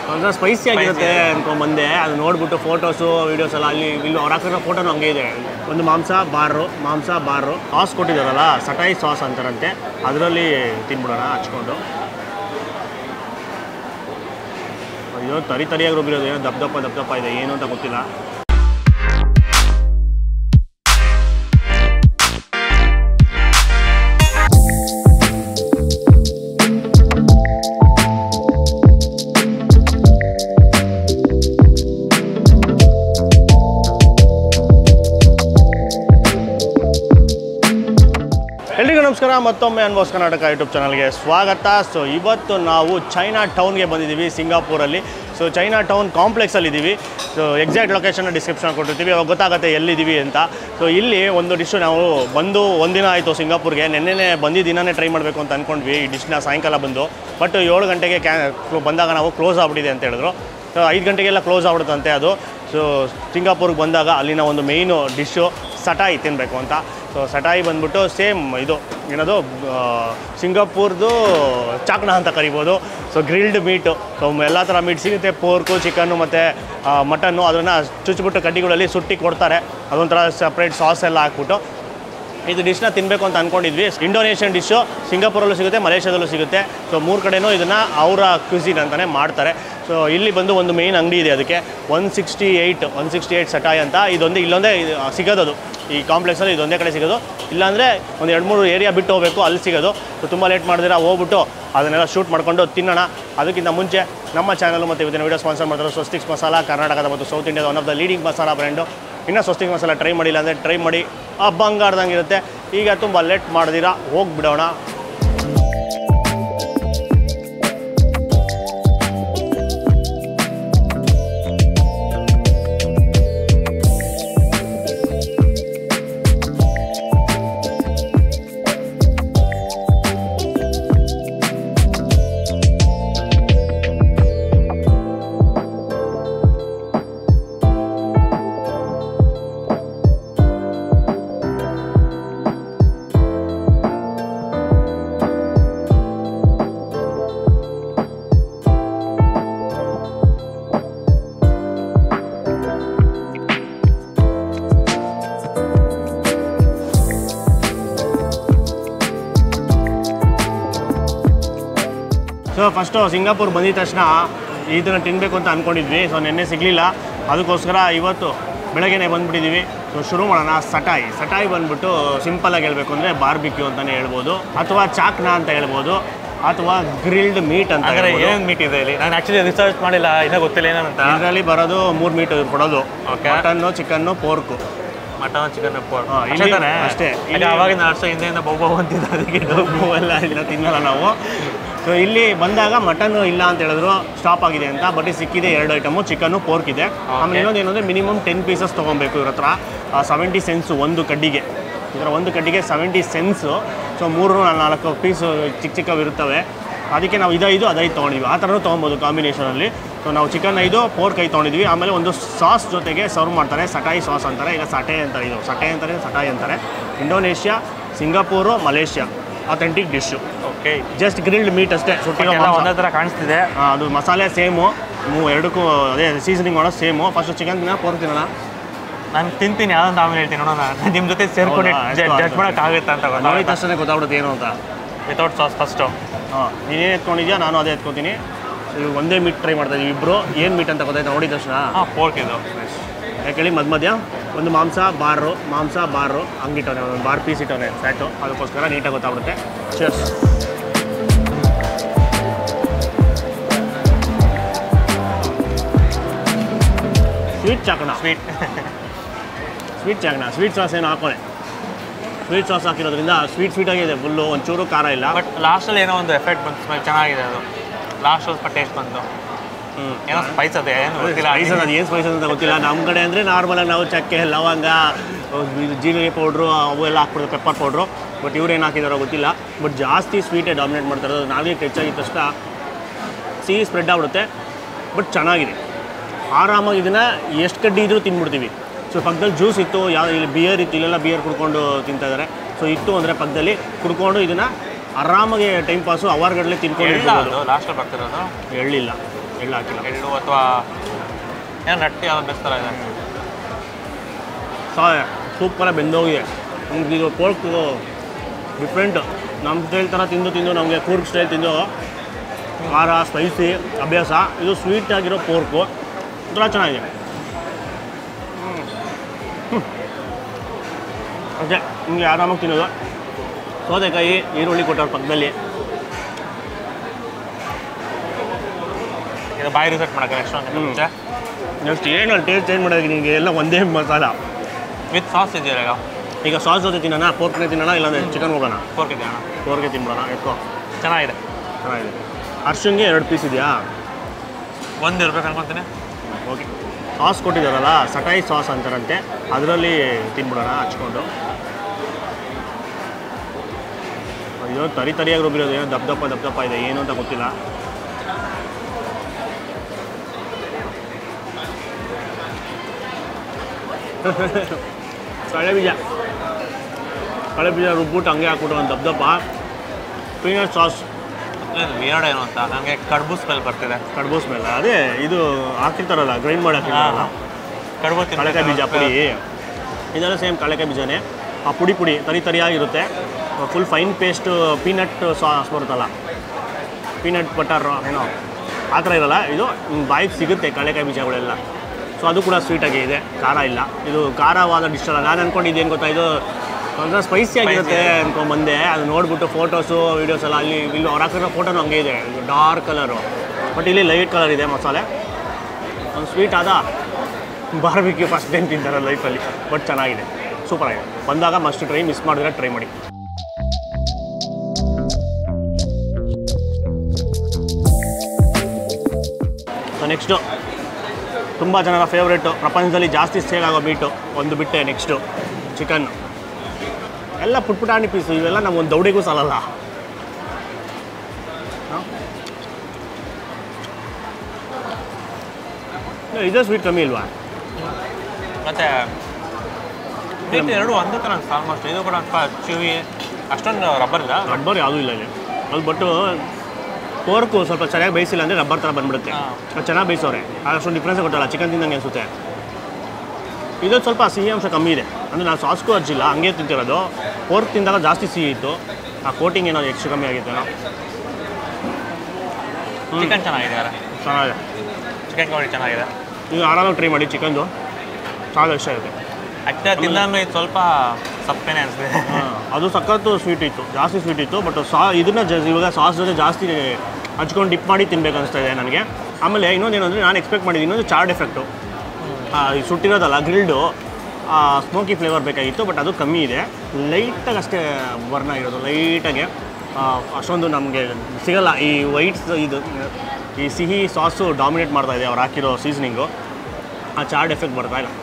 ಒಂಥರ ಸ್ಪೈಸಿ ಆಗಿರುತ್ತೆ ಅನ್ಕೊಂಬಂದೆ ಅದು ನೋಡ್ಬಿಟ್ಟು ಫೋಟೋಸು ವೀಡಿಯೋಸ್ ಎಲ್ಲ ಅಲ್ಲಿ ಇಲ್ಲಿ ಅವ್ರು ಹಾಕಿರೋ ಫೋಟೋನು ಹಂಗೆ ಇದೆ ಒಂದು ಮಾಂಸ ಬಾರು ಮಾಂಸ ಬಾರು ಸಾಸ್ ಕೊಟ್ಟಿದ್ದಾರಲ್ಲ ಸಟಾಯಿ ಸಾಸ್ ಅಂತಾರಂತೆ ಅದರಲ್ಲಿ ತಿನ್ಬಿಡೋಣ ಹಚ್ಕೊಂಡು ಅಯ್ಯೋ ತರಿ ತರಿಯಾಗಿ ರುಬ್ಬಿರೋದು ಏನೋ ದಪ್ಪ ದಪ್ಪ ದಪ್ಪ ದಪ್ಪ ಇದೆ ಏನು ಅಂತ ಗೊತ್ತಿಲ್ಲ ಎಲ್ರಿಗೂ ನಮಸ್ಕಾರ ಮತ್ತೊಮ್ಮೆ ಅನ್ಬೋಸ್ ಕರ್ನಾಟಕ ಯೂಟ್ಯೂಬ್ ಚಾನಲ್ಗೆ ಸ್ವಾಗತ ಸೊ ಇವತ್ತು ನಾವು ಚೈನಾ ಟೌನ್ಗೆ ಬಂದಿದ್ದೀವಿ ಸಿಂಗಾಪುರಲ್ಲಿ ಸೊ ಚೈನಾ ಟೌನ್ ಕಾಂಪ್ಲೆಕ್ಸಲ್ಲಿ ಇದ್ದೀವಿ ಸೊ ಎಕ್ಸಾಕ್ಟ್ ಲೊಕೇಶನ್ ಡಿಸ್ಕ್ರಿಪ್ಷನ್ ಕೊಟ್ಟಿರ್ತೀವಿ ಅವಾಗ ಗೊತ್ತಾಗುತ್ತೆ ಎಲ್ಲಿದ್ದೀವಿ ಅಂತ ಸೊ ಇಲ್ಲಿ ಒಂದು ಡಿಶ್ಶು ನಾವು ಬಂದು ಒಂದಿನ ಆಯಿತು ಸಿಂಗಾಪುರ್ಗೆ ನೆನ್ನೆನೇ ಬಂದು ದಿನನೇ ಟ್ರೈ ಮಾಡಬೇಕು ಅಂತ ಅಂದ್ಕೊಂಡ್ವಿ ಈ ಡಿಶ್ನ ಸಾಯಂಕಾಲ ಬಂದು ಬಟ್ ಏಳು ಗಂಟೆಗೆ ಕ್ಯಾ ಬಂದಾಗ ನಾವು ಕ್ಲೋಸ್ ಆಗ್ಬಿಟ್ಟಿದೆ ಅಂತ ಹೇಳಿದ್ರು ಸೊ ಐದು ಗಂಟೆಗೆಲ್ಲ ಕ್ಲೋಸ್ ಆಗ್ಬಿಡುತ್ತಂತೆ ಅದು ಸೊ ಸಿಂಗಾಪುರ್ಗೆ ಬಂದಾಗ ಅಲ್ಲಿನ ಒಂದು ಮೇಯ್ನು ಡಿಶ್ಶು ಸಟಾಯಿ ತಿನ್ನಬೇಕು ಅಂತ ಸೊ ಸಟಾಯಿ ಬಂದ್ಬಿಟ್ಟು ಸೇಮ್ ಇದು ಏನದು ಆ, ಸಿಂಗಾಪುರ್ದು ಚಾಕ್ನ ಅಂತ ಕರಿಬೋದು ಸೊ ಗ್ರಿಲ್ಡ್ ಮೀಟು ಸೊ ಎಲ್ಲ ಥರ ಮೀಟ್ ಸಿಗುತ್ತೆ ಪೋರ್ಕು ಚಿಕನ್ನು ಮತ್ತು ಮಟನ್ನು ಅದನ್ನು ಚುಚ್ಚಿಬಿಟ್ಟು ಕಡ್ಡಿಗಳಲ್ಲಿ ಸುಟ್ಟಿ ಕೊಡ್ತಾರೆ ಅದೊಂಥರ ಸಪ್ರೇಟ್ ಸಾಸ್ ಎಲ್ಲ ಹಾಕ್ಬಿಟ್ಟು ಇದು ಡಿಶ್ನ ತಿನ್ನಬೇಕು ಅಂತ ಅಂದ್ಕೊಂಡಿದ್ವಿ ಇಂಡೋನೇಷಿಯನ್ ಡಿಶ್ಶು ಸಿಂಗಾಪುರಲ್ಲೂ ಸಿಗುತ್ತೆ ಮಲೇಷ್ಯಾದಲ್ಲೂ ಸಿಗುತ್ತೆ ಸೊ ಮೂರು ಕಡೆನೂ ಇದನ್ನು ಅವರ ಕ್ಯೂಸಿನ್ ಅಂತಲೇ ಮಾಡ್ತಾರೆ ಸೊ ಇಲ್ಲಿ ಬಂದು ಒಂದು ಮೇಯ್ನ್ ಅಂಗಡಿ ಇದೆ ಅದಕ್ಕೆ one sixty eight one sixty eight satay ಅಂತ ಇದೊಂದು ಇಲ್ಲೊಂದೇ ಇದು ಸಿಗೋದು ಈ ಕಾಂಪ್ಲೆಕ್ಸಲ್ಲಿ ಇದೊಂದೇ ಕಡೆ ಸಿಗೋದು ಇಲ್ಲಾಂದರೆ ಒಂದು ಎರಡು ಮೂರು ಏರಿಯಾ ಬಿಟ್ಟು ಹೋಗಬೇಕು ಅಲ್ಲಿ ಸಿಗೋದು ಸೊ ತುಂಬ ಲೇಟ್ ಮಾಡಿದ್ರೆ ಹೋಗ್ಬಿಟ್ಟು ಅದನ್ನೆಲ್ಲ ಶೂಟ್ ಮಾಡ್ಕೊಂಡು ತಿನ್ನೋಣ ಅದಕ್ಕಿಂತ ಮುಂಚೆ ನಮ್ಮ ಚಾನಲ್ ಮತ್ತು ಇವತ್ತಿನ ವೀಡಿಯೋ ಸ್ಪಾನ್ಸರ್ ಮಾಡ್ತಾರೆ ಸ್ವಸ್ತಿಕ್ಸ್ ಮಸಾಲ ಕರ್ನಾಟಕದ ಮತ್ತು ಸೌತ್ ಇಂಡಿಯಾದ one of the leading masala brand ಇನ್ನೂ ಸ್ವಸ್ತಿಕ್ ಮಸಾಲ ಟ್ರೈ ಮಾಡಿಲ್ಲ ಅಂದರೆ ಟ್ರೈ ಮಾಡಿ ಆ ಬಂಗಾರದಂಗೆ ಇರುತ್ತೆ ಈಗ ತುಂಬ ಲೇಟ್ ಮಾಡ್ದಿರಾ ಹೋಗ್ಬಿಡೋಣ ಸೊ ಫಸ್ಟು ಸಿಂಗಾಪುರ್ ಬಂದಿದ ತಕ್ಷಣ ಇದನ್ನು ತಿನ್ನಬೇಕು ಅಂತ ಅಂದ್ಕೊಂಡಿದ್ವಿ ಸೊ ನಿನ್ನೆ ಸಿಗಲಿಲ್ಲ ಅದಕ್ಕೋಸ್ಕರ ಇವತ್ತು ಬೆಳಗ್ಗೆನೆ ಬಂದುಬಿಟ್ಟಿದ್ದೀವಿ ಸೊ ಶುರು ಮಾಡೋಣ ಸಟಾಯಿ ಸಟಾಯಿ ಬಂದ್ಬಿಟ್ಟು ಸಿಂಪಲಾಗಿ ಹೇಳ್ಬೇಕು ಅಂದರೆ ಬಾರ್ಬಿಕ್ಯೂ ಅಂತಲೇ ಹೇಳ್ಬೋದು ಅಥವಾ ಚಾಕ್ನ ಅಂತ ಹೇಳ್ಬೋದು ಅಥವಾ ಗ್ರಿಲ್ಡ್ ಮೀಟ್ ಅಂತ ಹಾಗಾದ್ರೆ ಹೇಳ್ಬೋದು. ಏನೇನು ಮೀಟ್ ಇದೆ ಇಲ್ಲಿ ನಾನು ಆಕ್ಚುಲಿ ರಿಸರ್ಚ್ ಮಾಡಿಲ್ಲ ಇನ್ನೂ ಗೊತ್ತಿಲ್ಲ ಏನಂತ ಇದರಲ್ಲಿ ಬರೋದು ಮೂರು ಮೀಟ್ ಕೊಡೋದು Okay. Mutton chicken pork mutton chicken ಹಾ, ಇಲ್ಲಿ ಅಷ್ಟೇ. ಇಲ್ಲಿ- ಅವಾಗಿನ ವರ್ಷ ಹಿಂದೆಯಿಂದ ಬಹು ಬಹು ಅಂತಿದ್ದ ಅದಕ್ಕೆ ಇದು. ಎಲ್ಲ ಇಲ್ಲ ತಿನ್ನಲ್ಲ ನಾವು ಸೊ ಇಲ್ಲಿ ಬಂದಾಗ ಮಟನ್ ಇಲ್ಲ ಅಂತ ಹೇಳಿದ್ರು ಸ್ಟಾಪ್ ಆಗಿದೆ ಅಂತ ಬಟ್ ಸಿಕ್ಕಿದೆ ಎರಡು ಐಟಮು ಚಿಕನ್ನು ಪೋರ್ಕ್ ಇದೆ ಆಮೇಲೆ ಇನ್ನೊಂದು ಏನಂದರೆ ಮಿನಿಮಮ್ ಟೆನ್ ಪೀಸಸ್ ತೊಗೊಬೇಕು ಇವ್ರ ಹತ್ರ ಸೆವೆಂಟಿ ಸೆನ್ಸು ಒಂದು ಕಡ್ಡಿಗೆ ಇದರ ಒಂದು ಕಡ್ಡಿಗೆ ಸೆವೆಂಟಿ ಸೆನ್ಸು ಸೊ ಮೂರು ನಾಲ್ಕು ಪೀಸು ಚಿಕ್ಕ ಚಿಕ್ಕವು ಇರ್ತವೆ ಅದಕ್ಕೆ ನಾವು ಇದೈದು ಅದೈದು ತೊಗೊಂಡಿದ್ವಿ ಆ ಥರನೂ ತೊಗೊಬೋದು ಕಾಂಬಿನೇಷನಲ್ಲಿ ಸೊ ನಾವು ಚಿಕನ್ ಐದು ಪೋರ್ಕ್ ಐದು ತೊಗೊಂಡಿದ್ವಿ ಆಮೇಲೆ ಒಂದು ಸಾಸ್ ಜೊತೆಗೆ ಸರ್ವ್ ಮಾಡ್ತಾರೆ ಸಟಾಯಿ ಸಾಸ್ ಅಂತಾರೆ ಈಗ ಸಟೆ ಅಂತಾರೆ ಇದು ಸಟೆ ಅಂತಾರೆ ಸಟಾಯಿ ಅಂತಾರೆ Indonesia Singapore Malaysia authentic dish okay just grilled meat ಅಷ್ಟೇ ಸುಟ್ಟಿರೋ ಎಲ್ಲ ಮಾಂಸ. ಒಂದೇ ಥರ ಕಾಣಿಸ್ತಿದೆ ಆ, ಅದು ಮಸಾಲೆ ಸೇಮು ಮೂ ಎರಡಕ್ಕೂ ಅದೇ ಸೀಸನಿಂಗ್ ಮಾಡೋದು ಸೇಮು ಫಸ್ಟ್ ಚಿಕನ್ ತಿನ್ನ ಪೋರ್ಕ್ ತಿನ್ನೋಣ ನಾನು ತಿಂತೀನಿ ಯಾವ್ದಂತ ಆಮೇಲೆ ಹೇಳ್ತೀನಿ ನೋಡೋಣ ನಿಮ್ಮ ಜೊತೆ ಸೇರ್ಕೊಂಡು ಹೌದಾ? ಆಯ್ತು, ಜಡ್ಜ್ ಆಯ್ತು. ಮಾಡೋಕ್ಕಾಗುತ್ತೆ ಅಂತ ನೋಡಿದ ತಕ್ಷಣ ಗೊತ್ತಾಗ್ಬಿಡುತ್ತೆ ಏನು ಅಂತ ವಿತೌಟ್ ಸಾಸ್ ಫಸ್ಟು ಹಾಂ ನೀನೇನು ಎತ್ಕೊಂಡಿದ್ಯಾ ನಾನು ಅದೇ ಎತ್ಕೊತೀನಿ ಈಗ ಒಂದೇ ಮೀಟ್ ಟ್ರೈ ಮಾಡ್ತಾ ಇದೀವಿ ಇಬ್ಬರು ಏನು ಮೀಟ್ ಅಂತ ಗೊತ್ತಾಯ್ತು ನೋಡಿದ ತಕ್ಷಣ ಹಾಂ ಪೋರ್ಕ್ ಇದು ಯಾಕೇಳಿ ಮಧ್ಯ ಮಧ್ಯ ಒಂದು ಮಾಂಸ ಬಾರು ಮಾಂಸ ಬಾರು ಹಂಗಿಟ್ಟವನೆ ಒಂದು ಬಾರ್ ಪೀಸ್ ಇಟ್ಟವನೆ ಫ್ಯಾಟು ಅದಕ್ಕೋಸ್ಕರ ನೀಟಾಗಿ ಗೊತ್ತಾಗ್ಬಿಡುತ್ತೆ ಚರ್ಸ್ ಸ್ವೀಟ್ ಚಾಕಣ ಸ್ವೀಟ್ ಸ್ವೀಟ್ ಚಾಕಣ ಸ್ವೀಟ್ ಸಾಸ್ ಏನು ಹಾಕೋಣ ಸ್ವೀಟ್ ಸಾಸ್ ಹಾಕಿರೋದ್ರಿಂದ ಸ್ವೀಟ್ ಸ್ವೀಟ್ ಆಗಿದೆ ಫುಲ್ಲು ಒಂಚೂರು ಖಾರ ಇಲ್ಲ ಬಟ್ ಲಾಸ್ಟಲ್ಲಿ ಏನೋ ಒಂದು ಎಫೆಕ್ಟ್ ಬಂತು ಸ್ಮೆಲ್ ಚೆನ್ನಾಗಿದೆ ಅದು ಲಾಸ್ಟ್ ಸ್ವಲ್ಪ ಟೇಸ್ಟ್ ಬಂತು ಹ್ಞೂ ಏನೋ ಸ್ಪೈಸ್ ಅದೇ ಏನು ಗೊತ್ತಿಲ್ಲ ಸ್ಪೈಸ್ ಅದು ಏನು ಸ್ಪೈಸ್ ಅಂತ ಗೊತ್ತಿಲ್ಲ ನಮ್ಮ ಕಡೆ ಅಂದರೆ ನಾರ್ಮಲಾಗಿ ನಾವು ಚಕ್ಕೆ ಲವಂಗ ಇದು ಜೀರಿಗೆ ಪೌಡ್ರು ಅವು ಎಲ್ಲ ಹಾಕ್ಬಿಡ್ತಾರೆ ಪೆಪ್ಪರ್ ಪೌಡ್ರು ಬಟ್ ಇವ್ರು ಏನು ಹಾಕಿದಾರೋ ಗೊತ್ತಿಲ್ಲ ಬಟ್ ಜಾಸ್ತಿ ಸ್ವೀಟೇ ಡಾಮಿನೇಟ್ ಮಾಡ್ತಾರೆ ಅದು ನಾವೇ ಹೆಚ್ಚಾಗಿದ್ದ ತಕ್ಷಣ ಸಿಹಿ ಸ್ಪ್ರೆಡ್ ಆಗ್ಬಿಡುತ್ತೆ ಬಟ್ ಚೆನ್ನಾಗಿದೆ ಆರಾಮಾಗಿ ಇದನ್ನು ಎಷ್ಟು ಕಡ್ಡಿ ಇದ್ರೂ ತಿನ್ಬಿಡ್ತೀವಿ ಸೊ ಪಕ್ಕದಲ್ಲಿ ಜ್ಯೂಸ್ ಇತ್ತು ಯಾವ ಇಲ್ಲಿ ಬಿಯರ್ ಇತ್ತು ಇಲ್ಲೆಲ್ಲ ಬಿಯರ್ ಕುಡ್ಕೊಂಡು ತಿಂತಾ ಇದ್ದಾರೆ ಸೊ ಇತ್ತು ಅಂದರೆ ಪಕ್ಕದಲ್ಲಿ ಕುಡ್ಕೊಂಡು ಇದನ್ನು ಆರಾಮಾಗಿ ಟೈಮ್ ಪಾಸು ಅವರ್ಗಡಲೆ ತಿನ್ಕೊಂಡು ಎಳ್ಳ ಇರ್ಬೋದು ಅದು ಲಾಸ್ಟಲ್ಲಿ ಬರ್ತಿರೋದು ಎಳ್ಳಿಲ್ಲ ಎಳ್ಳು ಹಾಕಿಲ್ಲ ಎಳ್ಳು ಅಥವಾ ಏನೋ ನಟ್ಟಿ ಯಾವ್ದು ಬೆಸ್ತಾರ ಇದೆ ಸಾ ಸೂಪರಾಗಿ ಬೆಂದೋಗಿದೆ ನಮ್ಗೆ ಇದು ಪೋರ್ಕ್ ಡಿಫ್ರೆಂಟ್ ನಮ್ಮ ಸ್ಟೈಲ್ ಥರ ತಿಂದು ತಿಂದು ನಮಗೆ ಕೂರ್ಗ್ ಸ್ಟೈಲ್ ತಿಂದು ಖಾರ ಸ್ಪೈಸಿ ಅಭ್ಯಾಸ ಇದು ಸ್ವೀಟ್ ಆಗಿರೋ ಪೋರ್ಕು ಒಂಥರ ಚೆನ್ನಾಗಿದೆ ಹ್ಮ್. ಅದೇ ನಿಮಗೆ ಆರಾಮಾಗಿ ತಿನ್ನೋದು ಸೌತೆಕಾಯಿ ಈರುಳ್ಳಿ ಕೊಟ್ಟವ್ರ ಪಕ್ಕದಲ್ಲಿ ಇದು ಬಾಯಿ ರಿಸೆಟ್ ಮಾಡೋಕೆ ನೆಕ್ಸ್ಟ್ ಒಂದು ಹ್ಮ್. ಮುಂಚೆ ನೆಕ್ಸ್ಟ್ ಏನು ಟೇಸ್ಟ್ ಚೇಂಜ್ ಮಾಡೋದಕ್ಕೆ ನಿಮಗೆ ಎಲ್ಲ ಒಂದೇ ಮಸಾಲ ವಿತ್ ಸಾಸ್ ಇದೆಯಲ್ಲ ಈಗ ಈಗ ಸಾಸ್ ಜೊತೆ ತಿನ್ನೋಣ ಪೋರ್ಕ್ನೇ ತಿನ್ನೋಣ ಇಲ್ಲಾಂದ್ರೆ ಚಿಕನ್ ಹೋಗೋಣ ಫೋರ್ಕ್ ಇದೆಯಾ ಪೋರ್ಗೆ ತಿನ್ಬಿಡೋಣ ಎತ್ಕೋ ಚೆನ್ನಾಗಿದೆ ಚೆನ್ನಾಗಿದೆ ಅರ್ಶನ್ಗೆ ಎರಡು ಪೀಸ್ ಇದೆಯಾ ಒಂದು ಇರ್ಬೇಕು ಅನ್ಕೊಂತೀನಿ ಓಕೆ ಸಾಸ್ ಕೊಟ್ಟಿದ್ದಾರಲ್ಲ ಸಟಾಯಿ ಸಾಸ್ ಅಂತಾರಂತೆ ಅದರಲ್ಲಿ ತಿನ್ಬಿಡೋಣ ಹಚ್ಕೊಂಡು ಅಯ್ಯೋ ತರಿ ತರಿಯಾಗಿ ರುಬ್ಬಿರೋದು ಏನೋ ದಪ್ಪ ದಪ್ಪ ದಪ್ಪ ದಪ್ಪ ಇದೆ ಏನು ಅಂತ ಗೊತ್ತಿಲ್ಲ ಕಳೆ ಬೀಜ ಕಳೆ ಬೀಜ ರುಬ್ಬಿಟ್ಟು ಹಂಗೆ ಹಾಕ್ಬಿಟ್ಟು ಒಂದು ದಪ್ಪ ದಪ್ಪ ಪೀನಟ್ ಸಾಸ್ ವಿಯರ್ಡ್ ಏನು ಅಂತ ನನಗೆ ಕಡುಬು ಸ್ಮೆಲ್ ಬರ್ತಿದೆ ಕಡ್ಬು ಸ್ಮೆಲ್ ಅದೇ ಇದು ಹಾಕಿರ್ತಾರಲ್ಲ ಗ್ರೈಂಡ್ ಮಾಡಿ ಹಾಕಿರ್ತಾರಲ್ಲ ಕಡುಬು ಕಳಕಾಯಿ ಬೀಜ ಪುಡಿ ಇದೆಲ್ಲ ಸೇಮ್ ಕಳಕಾಯಿ ಬೀಜನೇ ಆ ಪುಡಿ ಪುಡಿ ತರಿ ತರಿಯಾಗಿರುತ್ತೆ full fine paste peanut sauce ಬರುತ್ತಲ್ಲ ಪೀನಟ್ ಬಟರ್ ಏನೋ ಆ ಥರ ಇರಲ್ಲ ಇದು ಬಾಯಿಗೆ ಸಿಗುತ್ತೆ ಕಳಕಾಯಿ ಬೀಜಗಳೆಲ್ಲ ಸೊ ಅದು ಕೂಡ ಸ್ವೀಟಾಗಿ ಇದೆ ಖಾರ ಇಲ್ಲ ಇದು ಖಾರವಾದ ಡಿಶ್ ಅಲ್ಲ ನಾನು ಅಂದ್ಕೊಂಡಿದ್ದು ಏನು ಗೊತ್ತಾ ಇದು ಒಂಥರ ಸ್ಪೈಸಿ ಆಗಿರುತ್ತೆ ಅನ್ಕೊಂಬಂದೆ ಅದು ನೋಡ್ಬಿಟ್ಟು ಫೋಟೋಸು ವೀಡಿಯೋಸ್ ಎಲ್ಲ ಅಲ್ಲಿ ಇಲ್ಲಿ ಅವ್ರು ಹಾಕಿರೋ ಫೋಟೋನು ಹಂಗೆ ಇದೆ ಡಾರ್ಕ್ ಕಲರು ಬಟ್ ಇಲ್ಲಿ ಲೈಟ್ ಕಲರ್ ಇದೆ ಮಸಾಲೆ ಒಂದು ಸ್ವೀಟ್ ಆದ ಬಾರ್ಬಿಕ್ಯೂ ಫಸ್ಟ್ ಟೈಮ್ ತಿಂತಾರೆ ಲೈಫಲ್ಲಿ ಬಟ್ ಚೆನ್ನಾಗಿದೆ ಸೂಪರ್ ಆಗಿದೆ ಬಂದಾಗ ಮಸ್ಟ್ ಟ್ರೈ ಮಿಸ್ ಮಾಡಿದ್ರೆ ಟ್ರೈ ಮಾಡಿ ನೆಕ್ಸ್ಟು ತುಂಬ ಜನರ ಫೇವ್ರೇಟು ಪ್ರಪಂಚದಲ್ಲಿ ಜಾಸ್ತಿ ಸೇಲ್ ಆಗೋ ಮೀಟು ಒಂದು ಬಿಟ್ಟೆ ನೆಕ್ಸ್ಟು ಚಿಕನ್ ಎಲ್ಲ ಪುಟ್ ಪುಟಾಣಿ ಪೀಸು ಇವೆಲ್ಲ ನಮ್ಗೊಂದು ದೌಡಿಗೂ ಸಾಲಲ್ಲ ಹ? ಇದೇ ಸ್ವೀಟ್ ಕಮ್ಮಿ ಇಲ್ವಾ ಮತ್ತೆ ಮೀಟ್ ಎರಡು ಒಂದೇ ಥರ ಅನ್ಸುತ್ತೆ ಆಲ್ಮೋಸ್ಟ್ ಇದು ಕೂಡ ಸ್ವಲ್ಪ ಚಿವಿ ಅಷ್ಟೊಂದು ರಬ್ಬರ್ ಇಲ್ಲ ರಬ್ಬರ್ ಯಾವುದೂ ಇಲ್ಲ ಇಲ್ಲಿ ಅದು ಬಟ್ಟು ಪೋರ್ಕು ಸ್ವಲ್ಪ ಚೆನ್ನಾಗಿ ಬೇಯಿಸಿಲ್ಲ ಅಂದರೆ ರಬ್ಬರ್ ಥರ ಬಂದ್ಬಿಡುತ್ತೆ ಹಾ. ಅದು ಚೆನ್ನಾಗಿ ಬೇಯಿಸೋರೆ ಅಷ್ಟೊಂದು ಡಿಫ್ರೆನ್ಸ್ ಕೊಟ್ಟಲ್ಲ ಚಿಕನ್ ತಿಂದಂಗೆ ಅನಿಸುತ್ತೆ ಇದು ಸ್ವಲ್ಪ ಸಿಹಿ ಅಂಶ ಕಮ್ಮಿ ಇದೆ ಅಂದರೆ ನಾನು ಸಾಸ್ಗೂ ಹಚ್ಚಿಲ್ಲ ಹಂಗೆ ತಿಂತಿರೋದು ಪೋರ್ಕ್ ತಿಂದಾಗ ಜಾಸ್ತಿ ಸಿಹಿ ಇತ್ತು ಆ ಕೋಟಿಂಗ್ ಏನೋ ಹೆಚ್ಚು ಕಮ್ಮಿ ಆಗಿತ್ತೇನೋ ಹ್ಮ್. ಚಿಕನ್ ಚೆನ್ನಾಗಿದೆ ಚೆನ್ನಾಗಿದೆ ಚಿಕನ್ ಕವರಿ ಚೆನ್ನಾಗಿದೆ ನೀವು ಆರಾಮಾಗಿ ಟ್ರೈ ಮಾಡಿ ಚಿಕನ್ದು చాలా ಇಷ್ಟ ಆಗುತ್ತೆ ಆ್ಯಕ್ಚುಲಿ ತಿಂದಾದ್ಮೇಲೆ ಇದು ಸ್ವಲ್ಪ ಸಪ್ಪೆನೇ ಅನಿಸ್ತಿದೆ ಅದು ಸಖತ್ತು ಸ್ವೀಟ್ ಇತ್ತು ಜಾಸ್ತಿ ಸ್ವೀಟ್ ಇತ್ತು ಬಟ್ ಸಾ ಇದನ್ನ ಜ ಇವಾಗ ಸಾಸ್ ಜೊತೆ ಜಾಸ್ತಿ ಹಚ್ಕೊಂಡು ಡಿಪ್ ಮಾಡಿ ತಿನ್ಬೇಕು ಅನಿಸ್ತಾ ಇದೆ ನನಗೆ ಆಮೇಲೆ ಇನ್ನೊಂದು ಏನಂದರೆ ನಾನು ಎಕ್ಸ್ಪೆಕ್ಟ್ ಮಾಡಿದ್ದು ಇನ್ನೊಂದು ಚಾರ್ಡ್ ಎಫೆಕ್ಟು ಈ ಸುಟ್ಟಿರೋದಲ್ಲ ಗ್ರಿಲ್ಡು ಸ್ಮೋಕಿ ಫ್ಲೇವರ್ ಬೇಕಾಗಿತ್ತು ಬಟ್ ಅದು ಕಮ್ಮಿ ಇದೆ ಲೈಟಾಗಿ ಅಷ್ಟೇ ಬರ್ನ ಇರೋದು ಲೈಟಾಗೆ ಅಷ್ಟೊಂದು ನಮಗೆ ಸಿಗಲ್ಲ ಈ ವೈಟ್ಸ್ ಇದು ಈ ಸಿಹಿ ಸಾಸು ಡಾಮಿನೇಟ್ ಮಾಡ್ತಾ ಇದೆ ಅವ್ರು ಹಾಕಿರೋ ಸೀಸನಿಂಗು ಆ ಚಾರ್ಡ್ ಎಫೆಕ್ಟ್ ಬರ್ತಾ ಇಲ್ಲ